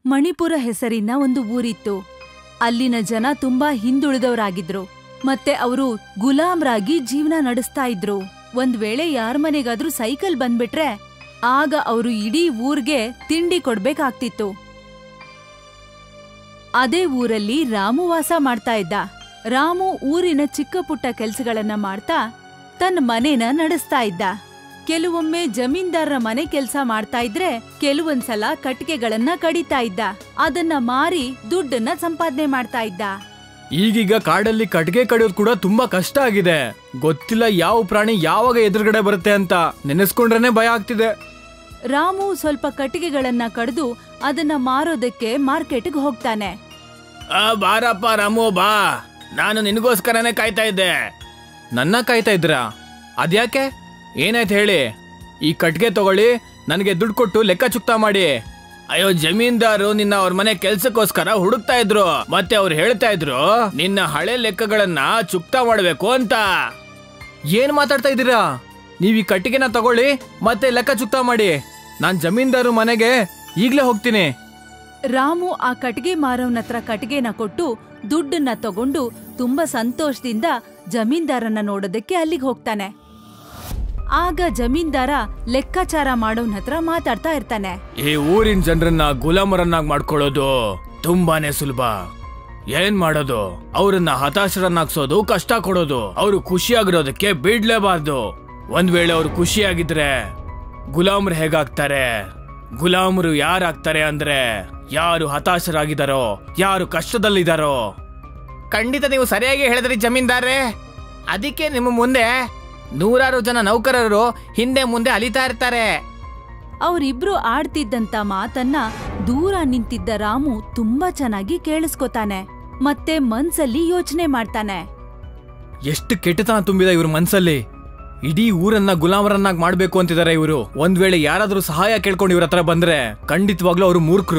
ಮಣಿಪುರ ಹೆಸರಿನ ಒಂದು ಊರಿತ್ತು ಅಲ್ಲಿನ ಜನ ತುಂಬಾ ಹಿಂದುಳಿದವರಾಗಿದ್ರು ಮತ್ತೆ ಅವರು ಗುಲಾಮ್ರಾಗಿ ಜೀವನ ನಡೆಸ್ತಾ ಇದ್ರು ಒಂದ್ ವೇಳೆ ಯಾರ ಮನೆಗಾದ್ರೂ ಸೈಕಲ್ ಬಂದ್ಬಿಟ್ರೆ ಆಗ ಅವರು ಇಡೀ ಊರ್ಗೆ ತಿಂಡಿ ಕೊಡ್ಬೇಕಾಗ್ತಿತ್ತು ಅದೇ ಊರಲ್ಲಿ ರಾಮು ವಾಸ ಮಾಡ್ತಾ ಇದ್ದ ರಾಮು ಊರಿನ ಚಿಕ್ಕ ಪುಟ್ಟ ಕೆಲ್ಸಗಳನ್ನ ಮಾಡ್ತಾ ತನ್ನ ಮನೇನ ನಡೆಸ್ತಾ ಇದ್ದ ಕೆಲವೊಮ್ಮೆ ಜಮೀನ್ದಾರರ ಮನೆ ಕೆಲ್ಸ ಮಾಡ್ತಾ ಇದ್ರೆ ಕೆಲವೊಂದ್ಸಲ ಕಟ್ಟಿಗೆಗಳನ್ನ ಕಡಿತಾ ಇದ್ದ ಅದನ್ನ ಮಾರಿ ದುಡ್ಡನ್ನ ಸಂಪಾದನೆ ಮಾಡ್ತಾ ಇದ್ದ ಈಗೀಗ ಕಾಡಲ್ಲಿ ಕಟ್ಗೆ ಕಡಿಯೋದು ಕೂಡ ತುಂಬಾ ಕಷ್ಟ ಆಗಿದೆ ಗೊತ್ತಿಲ್ಲ ಯಾವ ಪ್ರಾಣಿ ಯಾವಾಗ ಎದುರುಗಡೆ ಬರುತ್ತೆ ಅಂತ ನೆನೆಸ್ಕೊಂಡ್ರೇನೆ ಭಯ ಆಗ್ತಿದೆ ರಾಮು ಸ್ವಲ್ಪ ಕಟ್ಟಿಗೆಗಳನ್ನ ಕಡ್ದು ಅದನ್ನ ಮಾರೋದಕ್ಕೆ ಮಾರ್ಕೆಟ್ಗೆ ಹೋಗ್ತಾನೆ ಆ ಬಾರಪ್ಪ ರಾಮು ಬಾ ನಾನು ನಿನಗೋಸ್ಕರನೇ ಕಾಯ್ತಾ ಇದ್ದೆ ನನ್ನ ಕಾಯ್ತಾ ಇದ್ರಾ ಅದ್ಯಾಕೆ ಏನಾಯ್ತು ಹೇಳಿ ಈ ಕಟ್ಗೆ ತಗೊಳ್ಳಿ ನನಗೆ ದುಡ್ಡು ಕೊಟ್ಟು ಲೆಕ್ಕ ಚುಕ್ತಾ ಮಾಡಿ ಅಯ್ಯೋ ಜಮೀನ್ದಾರು ನಿನ್ನ ಅವ್ರ ಮನೆ ಕೆಲ್ಸಕ್ಕೋಸ್ಕರ ಹುಡುಕ್ತಾ ಇದ್ರು ಮತ್ತೆ ಅವ್ರು ಹೇಳ್ತಾ ಇದ್ರು ನಿನ್ನ ಹಳೆ ಲೆಕ್ಕಗಳನ್ನ ಚುಕ್ತಾ ಮಾಡ್ಬೇಕು ಅಂತ ಏನ್ ಮಾತಾಡ್ತಾ ಇದ್ದೀರಾ ನೀವ್ ಈ ಕಟ್ಟಿಗೆನ ತಗೊಳ್ಳಿ ಮತ್ತೆ ಲೆಕ್ಕ ಚುಕ್ತಾ ಮಾಡಿ ನಾನ್ ಜಮೀನ್ದಾರು ಮನೆಗೆ ಈಗ್ಲೇ ಹೋಗ್ತೀನಿ ರಾಮು ಆ ಕಟ್ಟಿಗೆ ಮಾರವನ ಹತ್ರ ಕಟ್ಟಿಗೆನ ಕೊಟ್ಟು ದುಡ್ಡನ್ನ ತಗೊಂಡು ತುಂಬಾ ಸಂತೋಷದಿಂದ ಜಮೀನ್ದಾರನ್ನ ನೋಡೋದಕ್ಕೆ ಅಲ್ಲಿಗೆ ಹೋಗ್ತಾನೆ ಆಗ ಜಮೀನ್ದಾರ ಲೆಕ್ಕಾಚಾರ ಮಾಡೋನ್ ಹತ್ರ ಮಾತಾಡ್ತಾ ಇರ್ತಾನೆ ಈ ಊರಿನ ಜನರನ್ನ ಗುಲಾಮರನ್ನಾಗಿ ಮಾಡ್ಕೊಳ್ಳೋದು ತುಂಬಾನೇ ಸುಲಭ ಏನ್ ಮಾಡೋದು ಅವ್ರನ್ನ ಹತಾಶರನ್ನಾಗ್ಸೋದು ಕಷ್ಟ ಕೊಡೋದು ಅವರು ಖುಷಿಯಾಗಿರೋದಕ್ಕೆ ಬಿಡ್ಲೇಬಾರ್ದು ಒಂದ್ ವೇಳೆ ಅವ್ರು ಖುಷಿಯಾಗಿದ್ರೆ ಗುಲಾಮರು ಹೇಗಾಗ್ತಾರೆ ಗುಲಾಮರು ಯಾರಾಗ್ತಾರೆ ಅಂದ್ರೆ ಯಾರು ಹತಾಶರಾಗಿದಾರೋ ಯಾರು ಕಷ್ಟದಲ್ಲಿದಾರೋ ಖಂಡಿತ ನೀವು ಸರಿಯಾಗಿ ಹೇಳಿದ್ರಿ ಜಮೀನ್ದಾರೆ ಅದಕ್ಕೆ ನಿಮ್ಮ ಮುಂದೆ ನೂರಾರು ಜನ ನೌಕರರು ಹಿಂದೆ ಮುಂದೆ ಅಲಿತಾ ಇರ್ತಾರೆ ಅವರಿಬ್ರು ಆಡ್ತಿದ್ದಂತ ಮಾತನ್ನ ದೂರ ನಿಂತಿದ್ದ ರಾಮು ತುಂಬಾ ಚೆನ್ನಾಗಿ ಕೇಳಿಸ್ಕೊತಾನೆ ಮತ್ತೆ ಮನ್ಸಲ್ಲಿ ಯೋಚನೆ ಮಾಡ್ತಾನೆ ಎಷ್ಟು ಕೆಟ್ಟತನ ತುಂಬಿದ ಇವ್ರ ಮನ್ಸಲ್ಲಿ ಇಡೀ ಊರನ್ನ ಗುಲಾಮರನ್ನಾಗಿ ಮಾಡ್ಬೇಕು ಅಂತಿದ್ದಾರೆ ಇವರು ಒಂದ್ ವೇಳೆ ಯಾರಾದ್ರೂ ಸಹಾಯ ಕೇಳ್ಕೊಂಡು ಇವ್ರ ಹತ್ರ ಬಂದ್ರೆ ಖಂಡಿತವಾಗ್ಲೂ ಅವರು ಮೂರ್ಖರು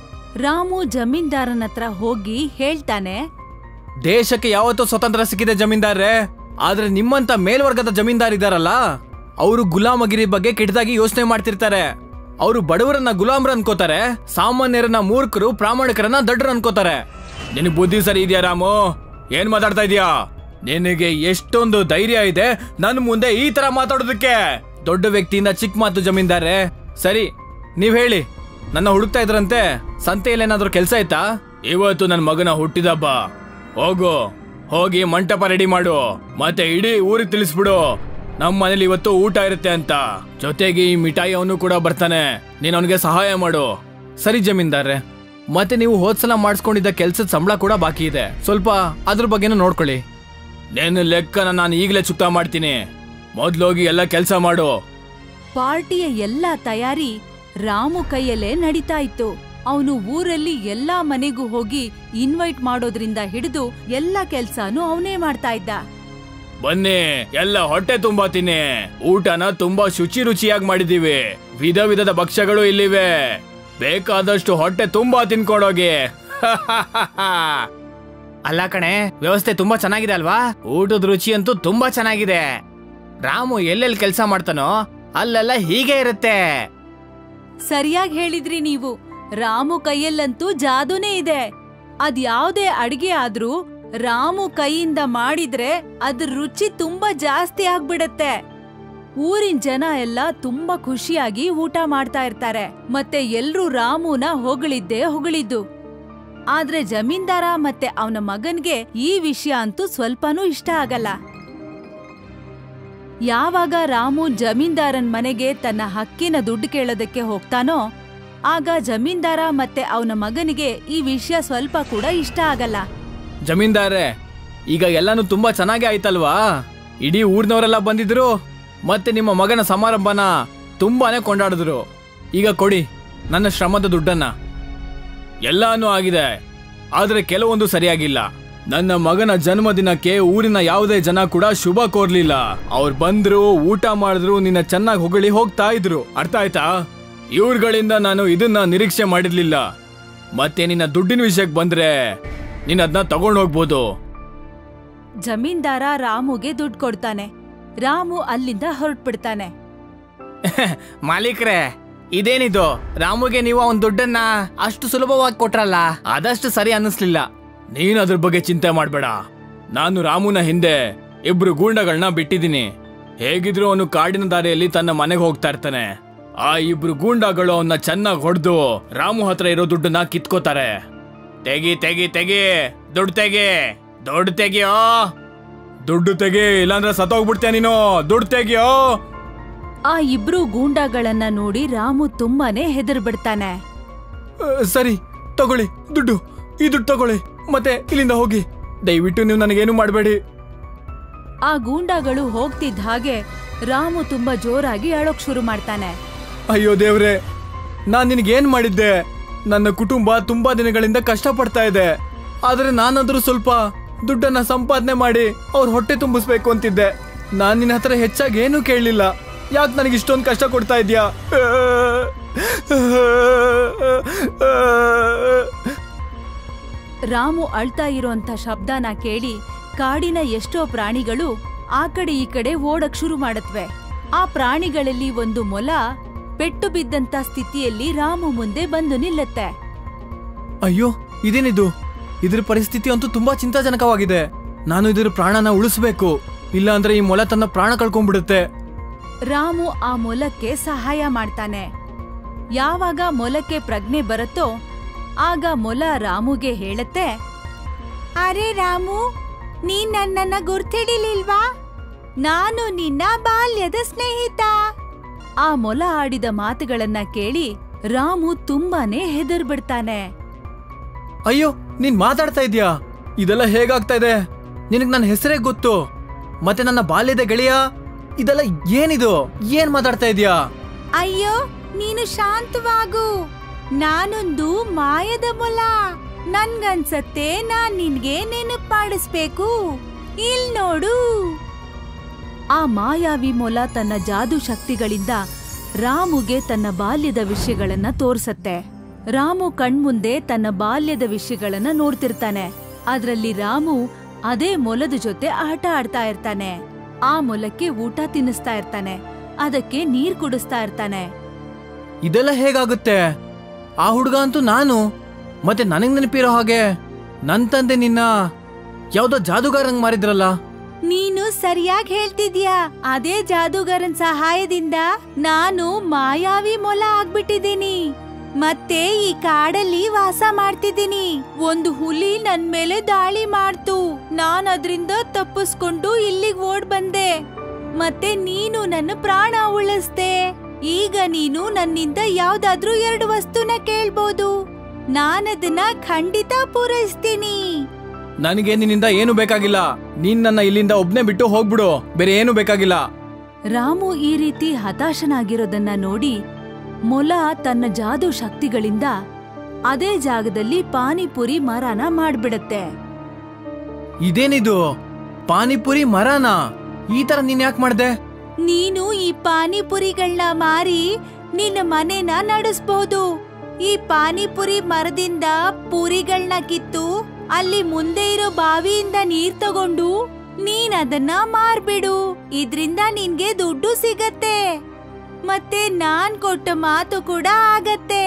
ರಾಮು ಜಮೀನ್ದಾರನ ಹತ್ರ ಹೋಗಿ ಹೇಳ್ತಾನೆ ದೇಶಕ್ಕೆ ಯಾವತ್ತೂ ಸ್ವತಂತ್ರ ಸಿಕ್ಕಿದೆ ಜಮೀನ್ದಾರ್ರೆ ಆದ್ರೆ ನಿಮ್ಮಂತ ಮೇಲ್ವರ್ಗದ ಜಮೀನ್ದಾರ್ ಇದಾರಲ್ಲ ಅವರು ಗುಲಾಮಗಿರಿ ಬಗ್ಗೆ ಕೆಟ್ಟದಾಗಿ ಯೋಚನೆ ಮಾಡ್ತಿರ್ತಾರೆ ಅವರು ಬಡವರನ್ನ ಗುಲಾಮ್ರ ಅನ್ಕೋತಾರೆ ಸಾಮಾನ್ಯರನ್ನ ಮೂರ್ಖರು ಪ್ರಾಮಾಣಿಕರನ್ನ ದಡ್ಡರು ಅನ್ಕೋತಾರೆ ನಿನಗ್ ಬುದ್ಧಿ ಸರಿ ಇದೆಯಾ ರಾಮು ಏನ್ ಮಾತಾಡ್ತಾ ಇದೀಯಾ ನಿನಗೆ ಎಷ್ಟೊಂದು ಧೈರ್ಯ ಇದೆ ನನ್ ಮುಂದೆ ಈ ತರ ಮಾತಾಡೋದಕ್ಕೆ ದೊಡ್ಡ ವ್ಯಕ್ತಿಯಿಂದ ಚಿಕ್ಕ ಮಾತು ಜಮೀನ್ದಾರೆ ಸರಿ ನೀವ್ ಹೇಳಿ ನನ್ನ ಹುಡುಕ್ತಾ ಇದ್ರಂತೆ ಸಂತೆಯಲ್ಲಿ ಏನಾದ್ರೂ ಕೆಲ್ಸ ಆಯ್ತಾ ಇವತ್ತು ನನ್ನ ಮಗನ ಹುಟ್ಟಿದಬ್ಬ ಹೋಗು ಹೋಗಿ ಮಂಟಪ ರೆಡಿ ಮಾಡು ಮತ್ತೆ ಇಡೀ ಊರಿಗೆ ತಿಳಿಸ್ಬಿಡು ನಮ್ಮ ಮನೇಲಿ ಇವತ್ತು ಊಟ ಇರುತ್ತೆ ಅಂತ ಜೊತೆಗೆ ಈ ಮಿಠಾಯಿ ಅವನು ಕೂಡ ಬರ್ತಾನೆ ನೀನ್ ಅವನಿಗೆ ಸಹಾಯ ಮಾಡು ಸರಿ ಜಮೀನ್ದಾರ್ರೆ ಮತ್ತೆ ನೀವು ಹೋದ್ಸಲ ಮಾಡಿಸ್ಕೊಂಡಿದ್ದ ಕೆಲ್ಸದ ಸಂಬಳ ಕೂಡ ಬಾಕಿ ಇದೆ ಸ್ವಲ್ಪ ಅದ್ರ ಬಗ್ಗೆನೂ ನೋಡ್ಕೊಳ್ಳಿ ನಿನ್ನ ಲೆಕ್ಕನ ನಾನು ಈಗಲೇ ಚುಕ್ತಾ ಮಾಡ್ತೀನಿ ಮೊದ್ಲೋಗಿ ಎಲ್ಲ ಕೆಲಸ ಮಾಡು ಪಾರ್ಟಿಯ ಎಲ್ಲಾ ತಯಾರಿ ರಾಮು ಕೈಯಲ್ಲೇ ನಡೀತಾ ಇತ್ತು ಅವನು ಊರಲ್ಲಿ ಎಲ್ಲಾ ಮನೆಗೂ ಹೋಗಿ ಇನ್ವೈಟ್ ಮಾಡೋದ್ರಿಂದ ಹಿಡಿದು ಎಲ್ಲಾ ಕೆಲ್ಸಾನು ಅವನೇ ಮಾಡ್ತಾ ಇದ್ದ ಬನ್ನಿ ಎಲ್ಲ ಹೊಟ್ಟೆ ತುಂಬಾ ತಿನ್ನಿ ಊಟನ ತುಂಬಾ ಶುಚಿ ರುಚಿಯಾಗಿ ಮಾಡಿದೀವಿ ವಿಧ ವಿಧದ ಭಕ್ಷ್ಯಗಳು ಇಲ್ಲಿವೆ ಬೇಕಾದಷ್ಟು ಹೊಟ್ಟೆ ತುಂಬಾ ತಿನ್ಕೊಂಡೋಗಿ ಅಲ್ಲ ಕಣೆ ವ್ಯವಸ್ಥೆ ತುಂಬಾ ಚೆನ್ನಾಗಿದೆ ಅಲ್ವಾ ಊಟದ ರುಚಿ ಅಂತೂ ತುಂಬಾ ಚೆನ್ನಾಗಿದೆ ರಾಮು ಎಲ್ಲೆಲ್ಲಿ ಕೆಲಸ ಮಾಡ್ತಾನೋ ಅಲ್ಲೆಲ್ಲ ಹೀಗೆ ಇರುತ್ತೆ ಸರಿಯಾಗಿ ಹೇಳಿದ್ರಿ ನೀವು ರಾಮು ಕೈಯಲ್ಲಂತೂ ಜಾದೂನೇ ಇದೆ ಅದ್ಯಾವ್ದೇ ಅಡ್ಗೆ ಆದ್ರೂ ರಾಮು ಕೈಯಿಂದ ಮಾಡಿದ್ರೆ ಅದ್ರ ರುಚಿ ತುಂಬಾ ಜಾಸ್ತಿ ಆಗ್ಬಿಡತ್ತೆ ಊರಿನ ಜನ ಎಲ್ಲ ತುಂಬಾ ಖುಷಿಯಾಗಿ ಊಟ ಮಾಡ್ತಾ ಇರ್ತಾರೆ ಮತ್ತೆ ಎಲ್ರೂ ರಾಮುನ ಹೊಗಳಿದ್ದೇ ಹೊಗಳಿದ್ದು ಆದ್ರೆ ಜಮೀನ್ದಾರ ಮತ್ತೆ ಅವನ ಮಗನ್ಗೆ ಈ ವಿಷಯ ಅಂತೂ ಸ್ವಲ್ಪನೂ ಇಷ್ಟ ಆಗಲ್ಲ ಯಾವಾಗ ರಾಮು ಜಮೀನ್ದಾರನ್ ಮನೆಗೆ ತನ್ನ ಹಕ್ಕಿನ ದುಡ್ಡು ಕೇಳೋದಕ್ಕೆ ಹೋಗ್ತಾನೋ ಆಗ ಜಮೀನ್ದಾರ ಮತ್ತೆ ಅವನ ಮಗನಿಗೆ ಈ ವಿಷಯ ಸ್ವಲ್ಪ ಕೂಡ ಇಷ್ಟ ಆಗಲ್ಲ ಜಮೀನ್ದಾರೆ ಈಗ ಎಲ್ಲಾನು ತುಂಬಾ ಚೆನ್ನಾಗಿ ಆಯ್ತಲ್ವಾ ಇಡೀ ಊರ್ನವರೆಲ್ಲ ಬಂದಿದ್ರು ಮತ್ತೆ ನಿಮ್ಮ ಮಗನ ಸಮಾರಂಭನ ತುಂಬಾನೇ ಕೊಂಡಾಡಿದ್ರು ಈಗ ಕೊಡಿ ನನ್ನ ಶ್ರಮದ ದುಡ್ಡನ್ನ ಎಲ್ಲಾನು ಆಗಿದೆ ಆದ್ರೆ ಕೆಲವೊಂದು ಸರಿಯಾಗಿಲ್ಲ ನನ್ನ ಮಗನ ಜನ್ಮದಿನಕ್ಕೆ ಊರಿನ ಯಾವುದೇ ಜನ ಕೂಡ ಶುಭ ಕೋರ್ಲಿಲ್ಲ ಅವ್ರು ಬಂದ್ರು ಊಟ ಮಾಡಿದ್ರು ನಿನ್ನ ಚೆನ್ನಾಗಿ ಹೊಗಳಿ ಹೋಗ್ತಾ ಇದ್ರು ಅರ್ಥ ಆಯ್ತಾ ಇವ್ರುಗಳಿಂದ ನಾನು ಇದನ್ನ ನಿರೀಕ್ಷೆ ಮಾಡಿರ್ಲಿಲ್ಲ ಮತ್ತೆ ನಿನ್ನ ದುಡ್ಡಿನ ವಿಷಯಕ್ಕೆ ಬಂದ್ರೆ ನೀನ್ ಅದನ್ನ ತಗೊಂಡು ಹೋಗ್ಬೋದು ಜಮೀನ್ದಾರ ರಾಮುಗೆ ದುಡ್ಡು ಕೊಡ್ತಾನೆ ರಾಮು ಅಲ್ಲಿಂದ ಹೊರಟ್ಬಿಡ್ತಾನೆ ಮಾಲೀಕ್ರೆ ಇದೇನಿದು ರಾಮುಗೆ ನೀವು ಅವನ್ ದುಡ್ಡನ್ನ ಅಷ್ಟು ಸುಲಭವಾಗಿ ಕೊಟ್ರಲ್ಲ ಅದಷ್ಟು ಸರಿ ಅನ್ನಿಸ್ಲಿಲ್ಲ ನೀನ್ ಅದ್ರ ಬಗ್ಗೆ ಚಿಂತೆ ಮಾಡ್ಬೇಡ ನಾನು ರಾಮುನ ಹಿಂದೆ ಇಬ್ರು ಗೂಂಡಗಳನ್ನ ಬಿಟ್ಟಿದ್ದೀನಿ ಹೇಗಿದ್ರು ಅವನು ಕಾಡಿನ ದಾರಿಯಲ್ಲಿ ತನ್ನ ಮನೆಗೆ ಹೋಗ್ತಾ ಇರ್ತಾನೆ ಆ ಇಬ್ರು ಗೂಂಡಗಳು ಅವನ್ನ ಚೆನ್ನಾಗಿ ಹೊಡೆದು ರಾಮು ಹತ್ರ ಇರೋ ದುಡ್ಡನ್ನ ಕಿತ್ಕೋತಾರೆ ತೆಗಿ ತೆಗಿ ತೆಗಿ ದುಡ್ಡು ತೆಗಿ ದುಡ್ಡು ತೆಗಿಯೋ ದುಡ್ಡು ತೆಗಿ ಇಲ್ಲಾಂದ್ರೆ ಸತ್ತೋಗ್ಬಿಡ್ತೀಯ ನೀನು ದುಡ್ಡು ತೆಗಿಯೋ ಆ ಇಬ್ರು ಗೂಂಡಾಗಳನ್ನ ನೋಡಿ ರಾಮು ತುಂಬಾನೇ ಹೆದರ್ಬಿಡ್ತಾನೆ ಸರಿ ತಗೊಳ್ಳಿ ದುಡ್ಡು ಈ ದುಡ್ಡು ತಗೊಳ್ಳಿ ಮತ್ತೆ ಇಲ್ಲಿಂದ ಹೋಗಿ ದಯವಿಟ್ಟು ನೀವು ನನಗೇನು ಮಾಡಬೇಡಿ ಆ ಗೂಂಡಾಗಳು ಹೋಗ್ತಿದ್ದ ಹಾಗೆ ರಾಮು ತುಂಬಾ ಜೋರಾಗಿ ಅಳೋಕ್ ಶುರು ಮಾಡ್ತಾನೆ ಅಯ್ಯೋ ದೇವ್ರೆ ನಾನ್ ನಿನಗೇನ್ ಮಾಡಿದ್ದೆ ನನ್ನ ಕುಟುಂಬ ತುಂಬಾ ದಿನಗಳಿಂದ ಕಷ್ಟಪಡ್ತಾ ಇದೆ ಆದ್ರೆ ನಾನಾದ್ರೂ ಸ್ವಲ್ಪ ದುಡ್ಡನ್ನ ಸಂಪಾದನೆ ಮಾಡಿ ಅವ್ರ ಹೊಟ್ಟೆ ತುಂಬಿಸ್ಬೇಕು ಅಂತಿದ್ದೆ ನಾನ್ ನಿನ್ನ ಹತ್ರ ಹೆಚ್ಚಾಗಿ ಏನೂ ಕೇಳಲಿಲ್ಲ ಯಾಕೆ ನನಗೆ ಇಷ್ಟೊಂದು ಕಷ್ಟ ಕೊಡ್ತಾ ಇದ್ಯಾ ರಾಮು ಅಳ್ತಾ ಇರೋಂಥ ಶಬ್ದನ ಕೇಳಿ ಕಾಡಿನ ಎಷ್ಟೋ ಪ್ರಾಣಿಗಳು ಆ ಕಡೆ ಈ ಕಡೆ ಓಡಕ್ ಶುರು ಮಾಡತ್ವೆ ಆ ಪ್ರಾಣಿಗಳಲ್ಲಿ ಒಂದು ಮೊಲ ಪೆಟ್ಟು ಬಿದ್ದಂತ ಸ್ಥಿತಿಯಲ್ಲಿ ರಾಮು ಮುಂದೆ ಬಂದು ನಿಲ್ಲತ್ತೆ ಅಯ್ಯೋ ಇದೇನಿದು ಇದ್ರ ಪರಿಸ್ಥಿತಿ ಅಂತೂ ತುಂಬಾ ಚಿಂತಾಜನಕವಾಗಿದೆ ನಾನು ಇದ್ರ ಪ್ರಾಣನ ಉಳಿಸ್ಬೇಕು ಇಲ್ಲ ಅಂದ್ರೆ ಈ ಮೊಲ ತನ್ನ ಪ್ರಾಣ ಕಳ್ಕೊಂಡ್ಬಿಡುತ್ತೆ ರಾಮು ಆ ಮೊಲಕ್ಕೆ ಸಹಾಯ ಮಾಡ್ತಾನೆ ಯಾವಾಗ ಮೊಲಕ್ಕೆ ಪ್ರಜ್ಞೆ ಬರುತ್ತೋ ಆಗ ಮೊಲ ರಾಮುಗೆ ಹೇಳತ್ತೆ ಅರೆ ರಾಮು ನೀನ್ ನನ್ನನ್ನ ಗುರ್ತಿಡಿಲಿಲ್ವಾ ನಾನು ನಿನ್ನ ಬಾಲ್ಯದ ಸ್ನೇಹಿತ ಆ ಮೊಲ ಆಡಿದ ಮಾತುಗಳನ್ನ ಕೇಳಿ ರಾಮು ತುಂಬಾನೇ ಹೆದರ್ಬಿಡ್ತಾನೆ ಅಯ್ಯೋ ನೀನ್ ಮಾತಾಡ್ತಾ ಇದ್ಯಾ ಇದೆಲ್ಲ ಹೇಗಾಗ್ತಾ ಇದೆ ನಿನಗ್ ನನ್ನ ಹೆಸರೇ ಗೊತ್ತು ಮತ್ತೆ ನನ್ನ ಬಾಲ್ಯದ ಗೆಳೆಯ ಇದೆಲ್ಲ ಏನಿದು ಏನ್ ಮಾತಾಡ್ತಾ ಇದ್ಯಾ ಅಯ್ಯೋ ನೀನು ಶಾಂತವಾಗು ನಾನೊಂದು ಮಾಯದ ಮೊಲ ನನ್ಗನ್ಸತ್ತೆ ನಾನ್ ನಿನ್ಗೆ ನೆನಪು ಮಾಡಿಸ್ಬೇಕು ಇಲ್ ನೋಡು ಆ ಮಾಯಾವಿ ಮೊಲ ತನ್ನ ಜಾದೂ ಶಕ್ತಿಗಳಿಂದ ರಾಮುಗೆ ತನ್ನ ಬಾಲ್ಯದ ವಿಷಯಗಳನ್ನ ತೋರ್ಸತ್ತೆ ರಾಮು ಕಣ್ಮುಂದೆ ತನ್ನ ಬಾಲ್ಯದ ವಿಷಯಗಳನ್ನ ನೋಡ್ತಿರ್ತಾನೆ ಅದ್ರಲ್ಲಿ ರಾಮು ಅದೇ ಮೊಲದ ಜೊತೆ ಆಟ ಆಡ್ತಾ ಇರ್ತಾನೆ ಆ ಮೊಲಕ್ಕೆ ಊಟ ತಿನ್ನಿಸ್ತಾ ಇರ್ತಾನೆ ಅದಕ್ಕೆ ನೀರ್ ಕುಡಿಸ್ತಾ ಇರ್ತಾನೆ ಇದೆಲ್ಲ ಹೇಗಾಗುತ್ತೆ ಆ ಹುಡುಗ ಅಂತೂ ನಾನು ಮತ್ತೆ ನನಗ್ ನೆನಪಿರೋ ಹಾಗೆ ನನ್ ತಂದೆ ನಿನ್ನ ಯಾವ್ದೋ ಜಾದುಗಾರಂಗ್ ಮಾರಿದ್ರಲ್ಲ ನೀನು ಸರಿಯಾಗಿ ಹೇಳ್ತಿದ್ಯಾ ಅದೇ ಜಾದೂಗರನ್ ಸಹಾಯದಿಂದ ನಾನು ಮಾಯಾವಿ ಮೊಲ ಆಗ್ಬಿಟ್ಟಿದ್ದೀನಿ ಮತ್ತೆ ಈ ಕಾಡಲ್ಲಿ ವಾಸ ಮಾಡ್ತಿದ್ದೀನಿ ಒಂದು ಹುಲಿ ನನ್ ಮೇಲೆ ದಾಳಿ ಮಾಡ್ತು ನಾನ್ ಅದ್ರಿಂದ ತಪ್ಪಿಸ್ಕೊಂಡು ಇಲ್ಲಿಗ್ ಓಡ್ ಬಂದೆ ಮತ್ತೆ ನೀನು ನನ್ನ ಪ್ರಾಣ ಉಳಿಸ್ದೆ ಈಗ ನೀನು ನನ್ನಿಂದ ಯಾವ್ದಾದ್ರೂ ಎರಡು ವಸ್ತುನ ಕೇಳ್ಬೋದು ನಾನದನ್ನ ಖಂಡಿತ ಪೂರೈಸ್ತೀನಿ ನನಗೆ ನಿನ್ನಿಂದ ಏನು ಬೇಕಾಗಿಲ್ಲ ನೀನ್ ನನ್ನ ಇಲ್ಲಿಂದ ಒಬ್ನೇ ಬಿಟ್ಟು ಹೋಗ್ಬಿಡು ಬೇರೆ ಏನು ಬೇಕಾಗಿಲ್ಲ ರಾಮು ಈ ರೀತಿ ಹತಾಶನಾಗಿರೋದನ್ನ ನೋಡಿ ಮೊಲ ತನ್ನ ಜಾದೂ ಶಕ್ತಿಗಳಿಂದ ಅದೇ ಜಾಗದಲ್ಲಿ ಪಾನಿಪುರಿ ಮರನ ಮಾಡ್ಬಿಡತ್ತೆ ಇದೇನಿದು ಪಾನಿಪುರಿ ಮರನ ಈ ತರ ನೀನ್ ಯಾಕೆ ಮಾಡ್ದೆ ನೀನು ಈ ಪಾನಿಪುರಿಗಳನ್ನ ಮಾರಿ ನಿನ್ನ ಮನೆನ ನಡೆಸ್ಬಹುದು ಈ ಪಾನಿಪುರಿ ಮರದಿಂದ ಪುರಿಗಳನ್ನ ಕಿತ್ತು ಅಲ್ಲಿ ಮುಂದೆ ಇರೋ ಬಾವಿಯಿಂದ ನೀರ್ ತಗೊಂಡು ನೀನ್ ಅದನ್ನ ಮಾರ್ಬಿಡು ಇದ್ರಿಂದ ನಿನ್ಗೆ ದುಡ್ಡು ಸಿಗತ್ತೆ ಮತ್ತೆ ನಾನ್ ಕೊಟ್ಟ ಮಾತು ಕೂಡ ಆಗತ್ತೆ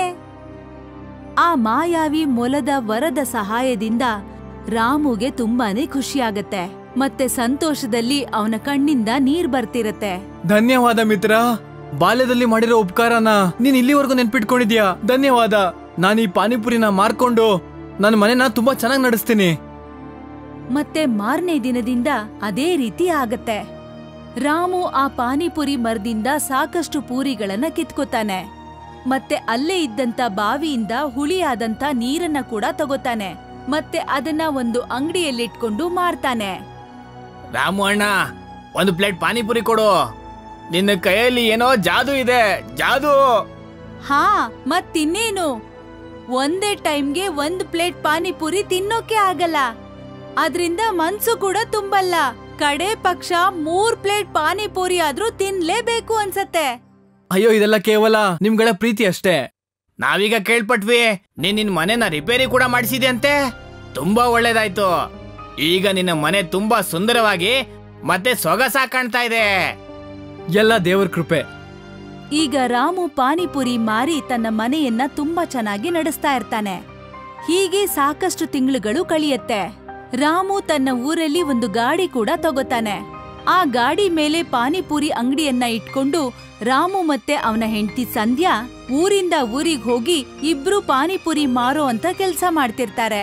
ಆ ಮಾಯಾವಿ ಮೊಲದ ವರದ ಸಹಾಯದಿಂದ ರಾಮುಗೆ ತುಂಬಾನೇ ಖುಷಿಯಾಗತ್ತೆ ಮತ್ತೆ ಸಂತೋಷದಲ್ಲಿ ಅವನ ಕಣ್ಣಿಂದ ನೀರ್ ಬರ್ತಿರತ್ತೆ ಧನ್ಯವಾದ ಮಿತ್ರ ಬಾಲ್ಯದಲ್ಲಿ ಮಾಡಿರೋ ಉಪಕಾರನ ನೀನ್ ಇಲ್ಲಿವರೆಗೂ ನೆನ್ಪಿಟ್ಕೊಂಡಿದ್ಯಾ ಧನ್ಯವಾದ ನಾನು ಈ ಪಾನಿಪುರಿನ ಮಾರ್ಕೊಂಡು ನನ್ನ ಮನೆನ ತುಂಬಾ ಚೆನ್ನಾಗಿ ನಡೆಸ್ತೀನಿ ಮತ್ತೆ ಮಾರನೇ ದಿನದಿಂದ ಅದೇ ರೀತಿ ಆಗತ್ತೆ ರಾಮು ಆ ಪಾನಿಪುರಿ ಮರದಿಂದ ಸಾಕಷ್ಟು ಪೂರಿಗಳನ್ನ ಕಿತ್ಕೋತಾನೆ ಮತ್ತೆ ಅಲ್ಲೇ ಇದ್ದಂತ ಬಾವಿಯಿಂದ ಹುಳಿಯಾದಂತ ನೀರನ್ನ ಕೂಡ ತಗೋತಾನೆ ಮತ್ತೆ ಅದನ್ನ ಒಂದು ಅಂಗಡಿಯಲ್ಲಿಟ್ಕೊಂಡು ಮಾರ್ತಾನೆ ರಾಮು ಅಣ್ಣ ಒಂದು ಪ್ಲೇಟ್ ಪಾನಿಪುರಿ ಕೊಡು ನಿನ್ನ ಕೈಯಲ್ಲಿ ಏನೋ ಜಾದು ಇದೆ ಜಾದು ಹಾ ಮತ್ತಿನ್ನೇನು ಒಂದೇ ಟೈಮ್ಗೆ ಒಂದ್ ಪ್ಲೇಟ್ ಪಾನಿಪುರಿ ತಿನ್ನೋಕೆ ಆಗಲ್ಲ ಅದ್ರಿಂದ ಮನ್ಸು ಕೂಡ ತುಂಬಲ್ಲ ಕಡೆ ಪಕ್ಷ ಮೂರ್ ಪ್ಲೇಟ್ ಪಾನಿಪುರಿ ಆದ್ರೂ ತಿನ್ಲೇಬೇಕು ಅನ್ಸತ್ತೆ ಅಯ್ಯೋ ಇದೆಲ್ಲ ಕೇವಲ ನಿಮ್ಗಳ ಪ್ರೀತಿ ಅಷ್ಟೇ ನಾವೀಗ ಕೇಳ್ಪಟ್ವಿ ನೀನ್ ನಿನ್ ಮನೆನ ರಿಪೇರಿ ಕೂಡ ಮಾಡಿಸಿದೆ ಅಂತೆ ತುಂಬಾ ಒಳ್ಳೇದಾಯ್ತು ಈಗ ನಿನ್ನ ಮನೆ ತುಂಬಾ ಸುಂದರವಾಗಿ ಮತ್ತೆ ಸೊಗಸ ಕಾಣ್ತಾ ಇದೆ ಎಲ್ಲ ದೇವ್ರ ಕೃಪೆ ಈಗ ರಾಮು ಪಾನಿಪುರಿ ಮಾರಿ ತನ್ನ ಮನೆಯನ್ನ ತುಂಬಾ ಚೆನ್ನಾಗಿ ನಡೆಸ್ತಾ ಇರ್ತಾನೆ ಹೀಗೆ ಸಾಕಷ್ಟು ತಿಂಗಳುಗಳು ಕಳಿಯತ್ತೆ ರಾಮು ತನ್ನ ಊರಲ್ಲಿ ಒಂದು ಗಾಡಿ ಕೂಡ ತಗೋತಾನೆ ಆ ಗಾಡಿ ಮೇಲೆ ಪಾನಿಪುರಿ ಅಂಗಡಿಯನ್ನ ಇಟ್ಕೊಂಡು ರಾಮು ಮತ್ತೆ ಅವನ ಹೆಂಡತಿ ಸಂಧ್ಯಾ ಊರಿಂದ ಊರಿಗ್ ಹೋಗಿ ಇಬ್ರು ಪಾನಿಪುರಿ ಮಾರೋ ಅಂತ ಕೆಲ್ಸ ಮಾಡ್ತಿರ್ತಾರೆ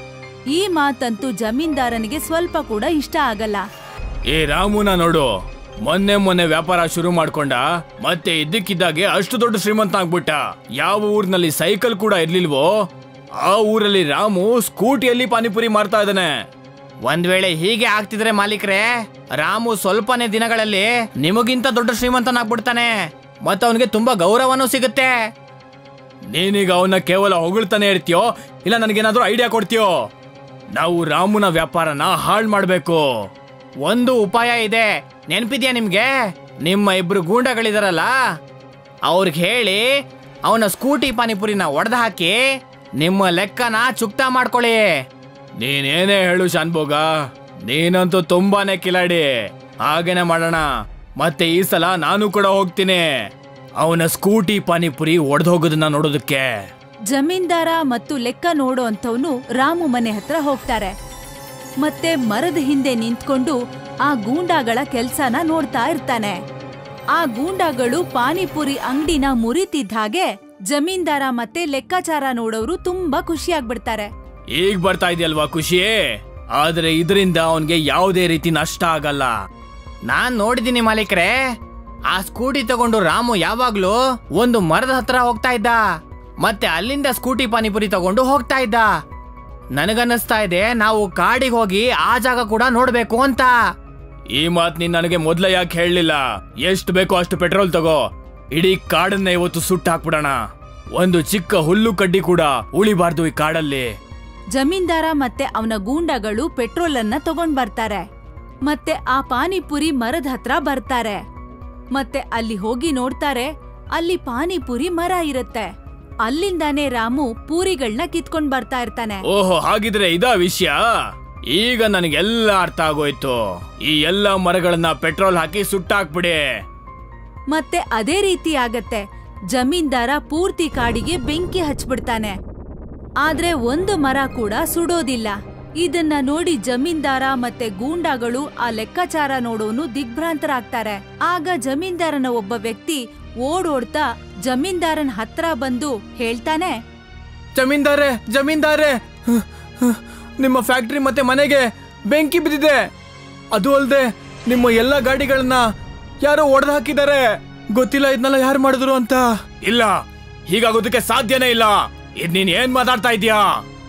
ಈ ಮಾತಂತೂ ಜಮೀನ್ದಾರನಿಗೆ ಸ್ವಲ್ಪ ಕೂಡ ಇಷ್ಟ ಆಗಲ್ಲ ಏ ರಾಮುನ ನೋಡು ಮೊನ್ನೆ ಮೊನ್ನೆ ವ್ಯಾಪಾರ ಶುರು ಮಾಡ್ಕೊಂಡ ಮತ್ತೆ ಇದ್ದಕ್ಕಿದ್ದಾಗೆ ಅಷ್ಟು ದೊಡ್ಡ ಶ್ರೀಮಂತ ಆಗ್ಬಿಟ್ಟ ಯಾವ ಊರಿನಲ್ಲಿ ಸೈಕಲ್ ಕೂಡ ಇರ್ಲಿಲ್ವೋ ಆ ಊರಲ್ಲಿ ರಾಮು ಸ್ಕೂಟಿಯಲ್ಲಿ ಪಾನಿಪುರಿ ಮಾರ್ತಾ ಇದ್ದಾನೆ ಒಂದ್ ವೇಳೆ ಹೀಗೆ ಆಗ್ತಿದ್ರೆ ಮಾಲೀಕ್ರೆ ರಾಮು ಸ್ವಲ್ಪನೇ ದಿನಗಳಲ್ಲಿ ನಿಮಗಿಂತ ದೊಡ್ಡ ಶ್ರೀಮಂತನಾಗ್ಬಿಡ್ತಾನೆ ಮತ್ತೆ ಅವನಿಗೆ ತುಂಬಾ ಗೌರವನೂ ಸಿಗುತ್ತೆ ನೀನೀಗ ಅವನ್ನ ಕೇವಲ ಹೊಗಳ್ತಾನೆ ಇರ್ತೀಯೋ ಇಲ್ಲ ನನಗೇನಾದ್ರೂ ಐಡಿಯಾ ಕೊಡ್ತೀಯೋ ನಾವು ರಾಮುನ ವ್ಯಾಪಾರನ ಹಾಳು ಮಾಡ್ಬೇಕು ಒಂದು ಉಪಾಯ ಇದೆ ನೆನ್ಪಿದ್ಯಾ ನಿಮ್ಗೆ ನಿಮ್ಮ ಇಬ್ರು ಗೂಂಡಗಳಿದಾರಲ್ಲ ಅವ್ರಿಗೆ ಹೇಳಿ ಅವನ ಸ್ಕೂಟಿ ಪಾನಿಪುರಿನ ಒಡೆದು ಹಾಕಿ ನಿಮ್ಮ ಲೆಕ್ಕನ ಚುಕ್ತಾ ಮಾಡ್ಕೊಳ್ಳಿ ನೀನೇನೇ ಹೇಳು ಶಾನ್ಭೋಗ ನೀನಂತೂ ತುಂಬಾನೇ ಕಿಲಾಡಿ ಹಾಗೇನೆ ಮಾಡೋಣ ಮತ್ತೆ ಈ ಸಲ ನಾನು ಕೂಡ ಹೋಗ್ತೀನಿ ಅವನ ಸ್ಕೂಟಿ ಪಾನಿಪುರಿ ಒಡೆದು ಹೋಗೋದನ್ನ ನೋಡೋದಕ್ಕೆ ಜಮೀನ್ದಾರ ಮತ್ತು ಲೆಕ್ಕ ನೋಡೋ ಅಂಥವ್ನು ರಾಮು ಮನೆ ಹತ್ರ ಹೋಗ್ತಾರೆ ಮತ್ತೆ ಮರದ ಹಿಂದೆ ನಿಂತ್ಕೊಂಡು ಆ ಗೂಂಡಾಗಳ ಕೆಲ್ಸನ ನೋಡ್ತಾ ಇರ್ತಾನೆ ಆ ಗೂಂಡಾಗಳು ಪಾನಿಪುರಿ ಅಂಗಡಿನ ಮುರಿತಿದ್ದ ಹಾಗೆ ಜಮೀನ್ದಾರ ಮತ್ತೆ ಲೆಕ್ಕಾಚಾರ ನೋಡೋರು ತುಂಬಾ ಖುಷಿಯಾಗ್ಬಿಡ್ತಾರೆ ಈಗ ಬರ್ತಾ ಇದೆಯಲ್ವಾ ಖುಷಿ ಆದ್ರೆ ಇದರಿಂದ ಅವನ್ಗೆ ಯಾವುದೇ ರೀತಿ ನಷ್ಟ ಆಗಲ್ಲ ನಾನ್ ನೋಡಿದೀನಿ ಮಾಲೀಕ್ರೆ ಆ ಸ್ಕೂಟಿ ತಗೊಂಡು ರಾಮು ಯಾವಾಗ್ಲೂ ಒಂದು ಮರದ ಹತ್ರ ಹೋಗ್ತಾ ಇದ್ದ ಮತ್ತೆ ಅಲ್ಲಿಂದ ಸ್ಕೂಟಿ ಪಾನಿಪುರಿ ತಗೊಂಡು ಹೋಗ್ತಾ ಇದ್ದ ನನಗನ್ನಿಸ್ತಾ ಇದೆ ನಾವು ಕಾಡಿಗೆ ಹೋಗಿ ಆ ಜಾಗ ಕೂಡ ನೋಡ್ಬೇಕು ಅಂತ ಈ ಮಾತ್ ನೀನ್ ನನಗೆ ಮೊದ್ಲೇ ಯಾಕೆ ಹೇಳಲಿಲ್ಲ ಎಷ್ಟು ಬೇಕೋ ಅಷ್ಟು ಪೆಟ್ರೋಲ್ ತಗೋ ಇಡೀ ಕಾಡನ್ನ ಇವತ್ತು ಸುಟ್ಟು ಹಾಕ್ಬಿಡೋಣ ಒಂದು ಚಿಕ್ಕ ಹುಲ್ಲು ಕಡ್ಡಿ ಕೂಡ ಉಳಿಬಾರ್ದು ಈ ಕಾಡಲ್ಲಿ ಜಮೀನ್ದಾರ ಮತ್ತೆ ಅವನ ಗೂಂಡಗಳು ಪೆಟ್ರೋಲ್ ಅನ್ನ ತಗೊಂಡ್ ಬರ್ತಾರೆ ಮತ್ತೆ ಆ ಪಾನಿಪುರಿ ಮರದ ಹತ್ರ ಬರ್ತಾರೆ ಮತ್ತೆ ಅಲ್ಲಿ ಹೋಗಿ ನೋಡ್ತಾರೆ ಅಲ್ಲಿ ಪಾನಿಪುರಿ ಮರ ಇರುತ್ತೆ ಅಲ್ಲಿಂದಾನೇ ರಾಮು ಪೂರಿಗಳನ್ನ ಕಿತ್ಕೊಂಡ್ ಬರ್ತಾ ಇರ್ತಾನೆ ಓಹೋ ಹಾಗಿದ್ರೆ ಇದಾ ವಿಷಯ ಈಗ ನನಗೆಲ್ಲ ಅರ್ಥ ಆಗೋಯ್ತು ಈ ಎಲ್ಲ ಮರಗಳನ್ನ ಪೆಟ್ರೋಲ್ ಹಾಕಿ ಸುಟ್ಟಾಕ್ಬಿಡಿ ಮತ್ತೆ ಅದೇ ರೀತಿ ಆಗತ್ತೆ ಜಮೀನ್ದಾರ ಪೂರ್ತಿ ಕಾಡಿಗೆ ಬೆಂಕಿ ಹಚ್ಬಿಡ್ತಾನೆ ಆದ್ರೆ ಒಂದು ಮರ ಕೂಡ ಸುಡೋದಿಲ್ಲ ಇದನ್ನ ನೋಡಿ ಜಮೀನ್ದಾರ ಮತ್ತೆ ಗೂಂಡಾಗಳು ಆ ಲೆಕ್ಕಾಚಾರ ನೋಡೋನು ದಿಗ್ಭ್ರಾಂತರಾಗ್ತಾರೆ ಆಗ ಜಮೀನ್ದಾರನ ಒಬ್ಬ ವ್ಯಕ್ತಿ ಓಡೋಡ್ತಾ ಜಮೀನ್ದಾರನ್ ಹತ್ರ ಬಂದು ಹೇಳ್ತಾನೆ ಜಮೀನ್ದಾರೆ ಜಮೀನ್ದಾರೆ ಹ್, ಹ್, ನಿಮ್ಮ ಫ್ಯಾಕ್ಟ್ರಿ ಮತ್ತೆ ಮನೆಗೆ ಬೆಂಕಿ ಬಿದ್ದಿದೆ ಅದು ಅಲ್ದೆ ನಿಮ್ಮ ಎಲ್ಲ ಗಾಡಿಗಳನ್ನ ಯಾರೋ ಒಡೆದು ಹಾಕಿದ್ದಾರೆ ಗೊತ್ತಿಲ್ಲ ಇದನ್ನೆಲ್ಲ ಯಾರು ಮಾಡಿದ್ರು ಅಂತ ಇಲ್ಲ ಹೀಗಾಗೋದಕ್ಕೆ ಸಾಧ್ಯನೇ ಇಲ್ಲ ಇದ್ ನೀನ್ ಏನ್ ಮಾತಾಡ್ತಾ ಇದೀಯಾ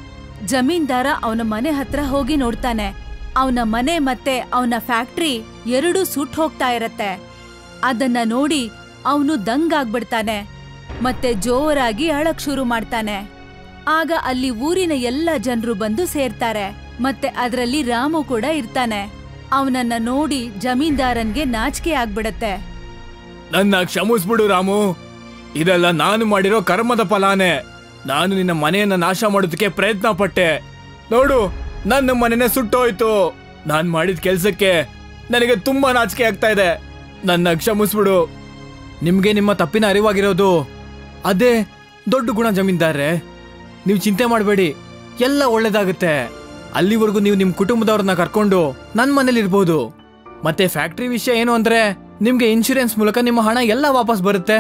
ಜಮೀನ್ದಾರ ಅವನ ಮನೆ ಹತ್ರ ಹೋಗಿ ನೋಡ್ತಾನೆ ಅವನ ಮನೆ ಮತ್ತೆ ಅವನ ಫ್ಯಾಕ್ಟ್ರಿ ಎರಡೂ ಸುಟ್ ಹೋಗ್ತಾ ಇರತ್ತೆ ಅದನ್ನ ನೋಡಿ ಅವನು ದಂಗಾಗ್ಬಿಡ್ತಾನೆ ಮತ್ತೆ ಜೋರಾಗಿ ಅಳಕ್ ಶುರು ಮಾಡ್ತಾನೆ ಆಗ ಅಲ್ಲಿ ಊರಿನ ಎಲ್ಲ ಜನರು ಬಂದು ಸೇರ್ತಾರೆ ಮತ್ತೆ ಅದರಲ್ಲಿ ರಾಮು ಕೂಡ ಇರ್ತಾನೆ ಅವನನ್ನ ನೋಡಿ ಜಮೀನ್ದಾರನ್ಗೆ ನಾಚಿಕೆ ಆಗ್ಬಿಡತ್ತೆ ನನ್ನ ಕ್ಷಮಿಸ್ಬಿಡು ರಾಮು ಇದೆಲ್ಲ ನಾನು ಮಾಡಿರೋ ಕರ್ಮದ ಫಲಾನೆ ನಾನು ನಿನ್ನ ಮನೆಯನ್ನ ನಾಶ ಮಾಡೋದಕ್ಕೆ ಪ್ರಯತ್ನ ಪಟ್ಟೆ ನೋಡು ನನ್ನ ಮನೆನೇ ಸುಟ್ಟೋಯ್ತು ನಾನ್ ಮಾಡಿದ ಕೆಲ್ಸಕ್ಕೆ ನನಗೆ ತುಂಬಾ ನಾಚಿಕೆ ಆಗ್ತಾ ಇದೆ ನನ್ನ ಕ್ಷಮಿಸ್ಬಿಡು ನಿಮ್ಗೆ ನಿಮ್ಮ ತಪ್ಪಿನ ಅರಿವಾಗಿರೋದು ಅದೇ ದೊಡ್ಡ ಗುಣ ಜಮೀನ್ದಾರೆ ನೀವು ಚಿಂತೆ ಮಾಡಬೇಡಿ ಎಲ್ಲ ಒಳ್ಳೇದಾಗುತ್ತೆ ಅಲ್ಲಿವರೆಗೂ ನೀವು ನಿಮ್ಮ ಕುಟುಂಬದವ್ರನ್ನ ಕರ್ಕೊಂಡು ನನ್ನ ಮನೇಲಿ ಇರ್ಬೋದು ಮತ್ತೆ ಫ್ಯಾಕ್ಟ್ರಿ ವಿಷಯ ಏನು ಅಂದ್ರೆ ನಿಮ್ಗೆ ಇನ್ಶೂರೆನ್ಸ್ ಮೂಲಕ ನಿಮ್ಮ ಹಣ ಎಲ್ಲ ವಾಪಸ್ ಬರುತ್ತೆ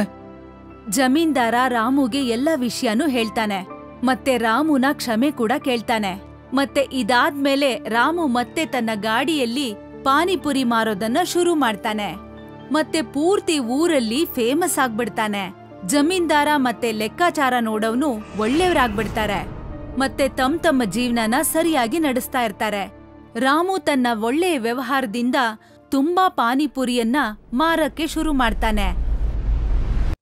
ಜಮೀನ್ದಾರ ರಾಮುಗೆ ಎಲ್ಲ ವಿಷಯನೂ ಹೇಳ್ತಾನೆ ಮತ್ತೆ ರಾಮುನ ಕ್ಷಮೆ ಕೂಡ ಕೇಳ್ತಾನೆ ಮತ್ತೆ ಇದಾದ್ಮೇಲೆ ರಾಮು ಮತ್ತೆ ತನ್ನ ಗಾಡಿಯಲ್ಲಿ ಪಾನಿಪುರಿ ಮಾರೋದನ್ನ ಶುರು ಮಾಡ್ತಾನೆ ಮತ್ತೆ ಪೂರ್ತಿ ಊರಲ್ಲಿ ಫೇಮಸ್ ಆಗ್ಬಿಡ್ತಾನೆ ಜಮೀನ್ದಾರ ಮತ್ತೆ ಲೆಕ್ಕಾಚಾರ ನೋಡೋನು ಒಳ್ಳೆಯವರಾಗ್ಬಿಡ್ತಾರೆ ಮತ್ತೆ ತಮ್ ತಮ್ಮ ಜೀವನನ ಸರಿಯಾಗಿ ನಡೆಸ್ತಾ ಇರ್ತಾರೆ ರಾಮು ತನ್ನ ಒಳ್ಳೆಯ ವ್ಯವಹಾರದಿಂದ ತುಂಬಾ ಪಾನಿಪುರಿಯನ್ನ ಮಾರಕ್ಕೆ ಶುರು ಮಾಡ್ತಾನೆ